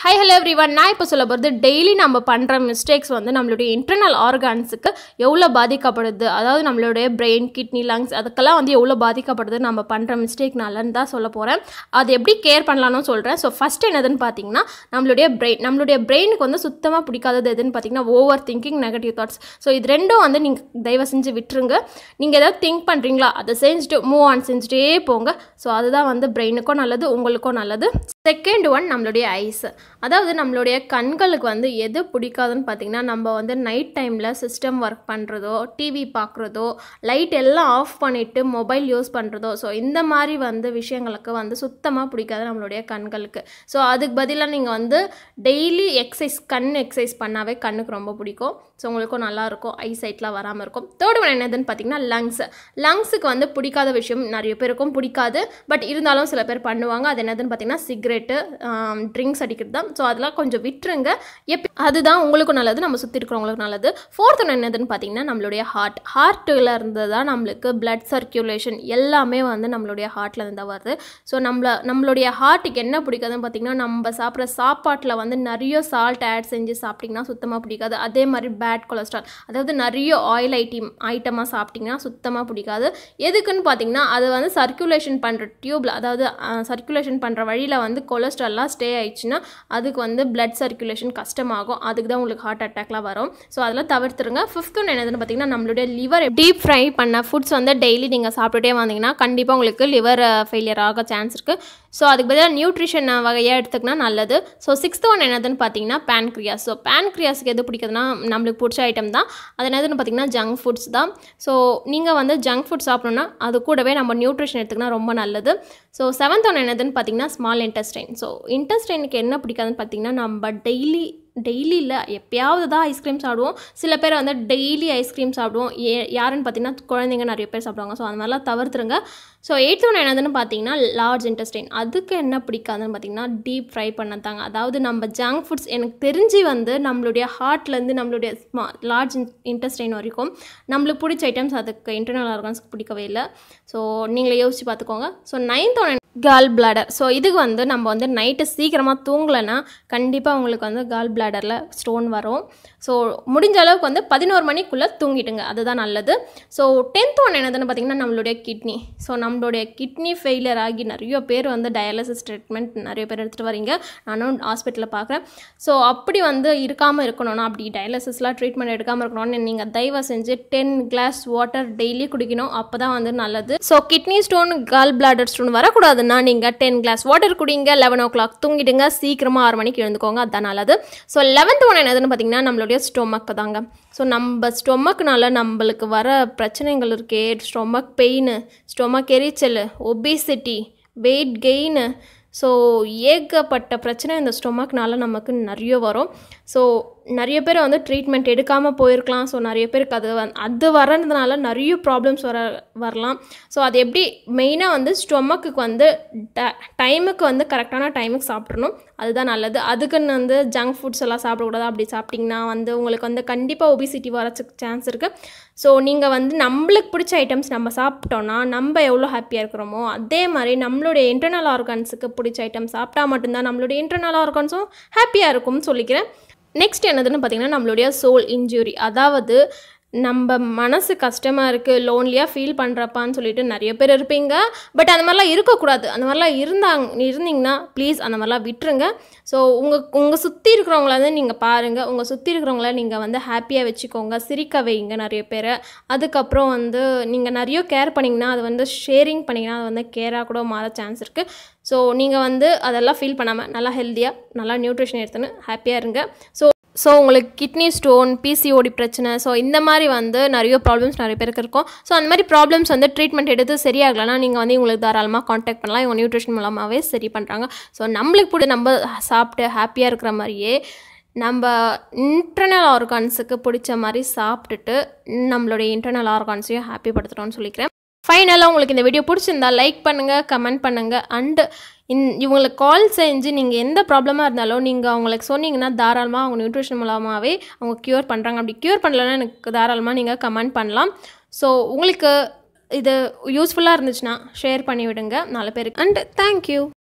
high hello every one நான் இப்போ சொல்ல போகிறது டெய்லி நம்ம பண்ணுற மிஸ்டேக்ஸ் வந்து நம்மளுடைய இன்டர்னல் ஆர்கான்ஸுக்கு எவ்வளோ பாதிக்கப்படுது அதாவது நம்மளுடைய பிரெயின் கிட்னி லங்ஸ் அதுக்கெல்லாம் வந்து எவ்வளோ பாதிக்கப்படுது நம்ம பண்ணுற மிஸ்டேக்னாலன்னு தான் சொல்ல போகிறேன் அது எப்படி கேர் பண்ணலாம்னு சொல்கிறேன் ஸோ ஃபஸ்ட் என்னதுன்னு பார்த்தீங்கன்னா நம்மளுடைய பிரெயின் நம்மளுடைய பிரெயினுக்கு வந்து சுத்தமாக பிடிக்காதது எதுன்னு பார்த்தீங்கன்னா overthinking negative thoughts so இது ரெண்டும் வந்து நீங்கள் தயவு செஞ்சு விட்டுருங்க நீங்கள் ஏதாவது திங்க் பண்ணுறீங்களா அதை செஞ்சுட்டு மூவ் ஆன் செஞ்சுட்டே போங்க ஸோ அதுதான் வந்து பிரெயினுக்கும் நல்லது உங்களுக்கும் நல்லது செகண்ட் ஒன் நம்மளுடைய ஐஸ் அதாவது நம்மளுடைய கண்களுக்கு வந்து எது பிடிக்காதுன்னு பார்த்தீங்கன்னா நம்ம வந்து நைட் டைமில் சிஸ்டம் ஒர்க் பண்ணுறதோ டிவி பார்க்குறதோ லைட் எல்லாம் ஆஃப் பண்ணிவிட்டு மொபைல் யூஸ் பண்ணுறதோ ஸோ இந்த மாதிரி வந்து விஷயங்களுக்கு வந்து சுத்தமாக பிடிக்காது நம்மளுடைய கண்களுக்கு ஸோ அதுக்கு பதிலாக நீங்கள் வந்து டெய்லி எக்ஸசைஸ் கண் எக்ஸசைஸ் பண்ணாவே கண்ணுக்கு ரொம்ப பிடிக்கும் ஸோ உங்களுக்கும் நல்லாயிருக்கும் ஐ சைட்லாம் வராமல் இருக்கும் தேர்ட் ஒன் என்னதுன்னு பார்த்தீங்கன்னா லங்ஸ் லங்ஸுக்கு வந்து பிடிக்காத விஷயம் நிறைய பேருக்கும் பிடிக்காது பட் இருந்தாலும் சில பேர் பண்ணுவாங்க அது என்னதுன்னு பார்த்தீங்கன்னா சிகரெட்டு ட்ரிங்க்ஸ் அடிக்கிறது தான் ஸோ அதெல்லாம் கொஞ்சம் விட்டுருங்க எப் அதுதான் உங்களுக்கும் நல்லது நம்ம சுற்றி இருக்கிறவங்களுக்கும் நல்லது ஃபோர்த் ஒன் என்னதுன்னு பார்த்தீங்கன்னா நம்மளுடைய ஹார்ட் ஹார்ட்டில் இருந்து தான் நம்மளுக்கு பிளட் சர்க்குலேஷன் எல்லாமே வந்து நம்மளுடைய ஹார்ட்டில் இருந்து தான் வருது ஸோ நம்மள நம்மளுடைய ஹார்ட்டுக்கு என்ன பிடிக்காதுன்னு பார்த்தீங்கன்னா நம்ம சாப்பிட்ற சாப்பாட்டில் வந்து நிறைய சால்ட் ஆட் செஞ்சு சாப்பிட்டிங்கன்னா சுத்தமாக பிடிக்காது அதே மாதிரி பேட் கொலஸ்ட்ரால் அதாவது நிறைய ஆயில் ஐட்டம் ஐட்டமாக சாப்பிட்டிங்கன்னா சுத்தமாக பிடிக்காது எதுக்குன்னு பார்த்தீங்கன்னா அது வந்து சர்க்குலேஷன் பண்ணுற டியூப்பில் அதாவது சர்க்குலேஷன் பண்ணுற வழியில் வந்து கொலஸ்ட்ரால்லாம் ஸ்டே ஆயிடுச்சுன்னா அதுக்கு வந்து பிளட் சர்க்குலேஷன் கஷ்டமாகும் அதுக்கு தான் உங்களுக்கு ஹார்ட் அட்டாக்லாம் வரும் ஸோ அதெல்லாம் தவிர்த்துருங்க ஃபிஃப்த் ஒன் என்னதுன்னு பார்த்தீங்கன்னா நம்மளுடைய லிவர் டீப் ஃப்ரை பண்ண ஃபுட்ஸ் வந்து டெய்லி நீங்கள் சாப்பிட்டுட்டே வந்தீங்கன்னா கண்டிப்பாக உங்களுக்கு லிவர் ஃபெயிலியர் ஆக சான்ஸ் இருக்குது ஸோ அதுக்கு பதிலாக நியூட்ரிஷன் வகையாக எடுத்துக்கினா நல்லது ஸோ சிக்ஸ்த் ஒன் என்னதுன்னு பார்த்தீங்கன்னா பேன்க்ரியாஸ் ஸோ பேன்க்ரியாஸ்க்கு எது பிடிக்குதுன்னா நம்மளுக்கு பிடிச்ச ஐட்டம் தான் அது என்னதுன்னு பார்த்தீங்கன்னா ஜங்க் ஃபுட்ஸ் தான் ஸோ நீங்கள் வந்து ஜங்க் ஃபுட் சாப்பிட்ணுன்னா அது கூடவே நம்ம நியூட்ரிஷன் எடுத்துக்கினா ரொம்ப நல்லது ஸோ செவன்த் ஒன் என்னதுன்னு பார்த்தீங்கன்னா ஸ்மால் இன்டெஸ்டைன் ஸோ இன்டெஸ்டைனுக்கு என்ன பிடிக்காதுன்னு பார்த்தீங்கன்னா நம்ம டெய்லி டெய்லி இல்லை எப்பயாவது தான் ஐஸ்கிரீம் சாப்பிடுவோம் சில பேர் வந்து டெய்லி ஐஸ்கிரீம் சாப்பிடுவோம் ஏ யாருன்னு பார்த்தீங்கன்னா குழந்தைங்க நிறைய பேர் சாப்பிடுவாங்க ஸோ அந்த மாதிரிலாம் தவிர்த்துருங்க ஸோ எயித் ஒன் என்னதுன்னு பார்த்தீங்கன்னா லார்ஜ் இன்டெஸ்டைன் அதுக்கு என்ன பிடிக்காதுன்னு பார்த்தீங்கன்னா டீப் ஃப்ரை பண்ணதாங்க அதாவது நம்ம ஜங்க் ஃபுட்ஸ் எனக்கு தெரிஞ்சு வந்து நம்மளுடைய ஹார்ட்லேருந்து நம்மளுடைய ஸ்மா லார்ஜ் இன்டெஸ்டைன் வரைக்கும் நம்மளுக்கு பிடிச்ச ஐட்டம்ஸ் அதுக்கு இன்டர்னல் ஆர்கன்ஸ்க்கு பிடிக்கவே இல்லை ஸோ நீங்களே யோசிச்சு பார்த்துக்கோங்க so ninth one gall bladder so இதுக்கு வந்து நம்ம வந்து நைட்டு சீக்கிரமாக தூங்கலைன்னா கண்டிப்பாக உங்களுக்கு வந்து கால் பிளாடரில் ஸ்டோன் வரும் ஸோ முடிஞ்ச அளவுக்கு வந்து பதினோரு மணிக்குள்ளே தூங்கிட்டுங்க அதுதான் நல்லது ஸோ டென்த் ஒன் என்னதுன்னு பார்த்தீங்கன்னா நம்மளுடைய கிட்னி ஸோ நம்மளுடைய கிட்னி ஃபெயிலியர் ஆகி நிறைய பேர் வந்து டயாலிசிஸ் ட்ரீட்மெண்ட் நிறைய பேர் எடுத்துகிட்டு வரீங்க நானும் ஹாஸ்பிட்டலில் பார்க்குறேன் ஸோ அப்படி வந்து இருக்காமல் இருக்கணும்னா அப்படி டயாலிசிஸ்லாம் ட்ரீட்மெண்ட் எடுக்காமல் இருக்கணும்னு நீங்கள் தயவு செஞ்சு டென் கிளாஸ் வாட்டர் டெய்லி குடிக்கணும் அப்போ தான் வந்து நல்லது so kidney stone gall bladder stone வரக்கூடாதுன்னா நீங்கள் டென் கிளாஸ் வாட்டர் குடிங்க லெவன் ஓ கிளாக் தூங்கிடுங்க சீக்கிரமாக ஆறு மணிக்கு எழுந்துக்கோங்க அதுதான் நல்லது ஸோ லெவன்த் ஒன் என்னதுன்னு பார்த்தீங்கன்னா நம்மளுடைய ஸ்டொமக்கு தாங்க ஸோ நம்ம ஸ்டொமக்குனால நம்மளுக்கு வர பிரச்சனைகள் இருக்கே ஸ்டொமக் பெயின் ஸ்டொமக் எரிச்சல் ஒபிசிட்டி வெயிட் கெயின் ஸோ ஏகப்பட்ட பிரச்சனை இந்த ஸ்டொமக்னால நமக்கு நிறைய வரும் ஸோ நிறைய பேர் வந்து ட்ரீட்மெண்ட் எடுக்காமல் போயிருக்கலாம் ஸோ நிறைய பேருக்கு அது வந் அது வரதுனால நிறைய ப்ராப்ளம்ஸ் வர வரலாம் ஸோ அது எப்படி மெயினாக வந்து ஸ்டொமக்குக்கு வந்து ட டைமுக்கு வந்து கரெக்டான டைமுக்கு சாப்பிட்றணும் அதுதான் நல்லது அதுக்குன்னு வந்து ஜங்க் ஃபுட்ஸ் எல்லாம் சாப்பிடக்கூடாது அப்படி சாப்பிட்டிங்கன்னா வந்து உங்களுக்கு வந்து கண்டிப்பாக ஒபிசிட்டி வரச்சுக்கு சான்ஸ் இருக்குது ஸோ நீங்கள் வந்து நம்மளுக்கு பிடிச்ச ஐட்டம்ஸ் நம்ம சாப்பிட்டோன்னா நம்ம எவ்வளோ ஹாப்பியாக இருக்கிறோமோ அதே மாதிரி நம்மளுடைய இன்டர்னல் ஆர்கன்ஸுக்கு பிடிச்ச ஐட்டம் சாப்பிட்டா மட்டும்தான் நம்மளுடைய இன்டர்னல் ஆர்கன்ஸும் ஹாப்பியாக இருக்கும்னு சொல்லிக்கிறேன் நெக்ஸ்ட் என்னதுன்னு பார்த்தீங்கன்னா நம்மளுடைய சோல் இன்ஜுரி அதாவது நம்ம மனசு கஷ்டமாக இருக்குது லோன்லியாக ஃபீல் பண்ணுறப்பான்னு சொல்லிட்டு நிறைய பேர் இருப்பீங்க பட் அந்த மாதிரிலாம் இருக்கக்கூடாது அந்த மாதிரிலாம் இருந்தாங்க இருந்தீங்கன்னா ப்ளீஸ் அந்த மாதிரிலாம் விட்டுருங்க ஸோ உங்கள் உங்கள் சுற்றி இருக்கிறவங்கள வந்து நீங்கள் பாருங்கள் உங்கள் சுற்றி இருக்கிறவங்கள நீங்கள் வந்து ஹாப்பியாக வச்சுக்கோங்க சிரிக்க வைங்க நிறைய பேரை அதுக்கப்புறம் வந்து நீங்கள் நிறைய கேர் பண்ணிங்கன்னா அது வந்து ஷேரிங் பண்ணிங்கன்னா அது வந்து கேராக கூட மாற சான்ஸ் இருக்குது ஸோ நீங்கள் வந்து அதெல்லாம் ஃபீல் பண்ணாமல் நல்லா ஹெல்த்தியாக நல்லா நியூட்ரிஷன் எடுத்துன்னு ஹாப்பியாக இருங்க ஸோ ஸோ உங்களுக்கு கிட்னி ஸ்டோன் பிசிஓடி பிரச்சனை ஸோ இந்த மாதிரி வந்து நிறைய ப்ராப்ளம்ஸ் நிறைய பேருக்கு இருக்கும் ஸோ அந்த மாதிரி ப்ராப்ளம்ஸ் வந்து ட்ரீட்மெண்ட் எடுத்து சரியாகலைன்னா நீங்கள் வந்து உங்களுக்கு தாராளமாக காண்டாக்ட் பண்ணலாம் இவங்க நியூட்ரிஷன் மூலமாகவே சரி பண்ணுறாங்க ஸோ நம்மளுக்கு பிடி நம்ம சாப்பிட்டு ஹாப்பியாக இருக்கிற மாதிரியே நம்ம இன்டர்னல் ஆர்கான்ஸுக்கு பிடிச்ச மாதிரி சாப்பிட்டுட்டு நம்மளுடைய இன்டர்னல் ஆர்கான்ஸையும் ஹாப்பி படுத்துகிறோம்னு சொல்லிக்கிறேன் ஃபைனலாக உங்களுக்கு இந்த வீடியோ பிடிச்சிருந்தா லைக் பண்ணுங்கள் கமெண்ட் பண்ணுங்கள் அண்டு இன் இவங்களுக்கு கால் செஞ்சு நீங்கள் எந்த ப்ராப்ளமாக இருந்தாலும் நீங்கள் அவங்களுக்கு சொன்னீங்கன்னா தாராளமாக அவங்க நியூட்ரிஷன் மூலமாகவே அவங்க க்யூர் பண்ணுறாங்க அப்படி க்யூர் பண்ணலன்னா எனக்கு தாராளமாக நீங்கள் கமெண்ட் பண்ணலாம் ஸோ உங்களுக்கு இது யூஸ்ஃபுல்லாக இருந்துச்சுன்னா ஷேர் பண்ணி விடுங்க நாலு பேருக்கு அண்ட் தேங்க்யூ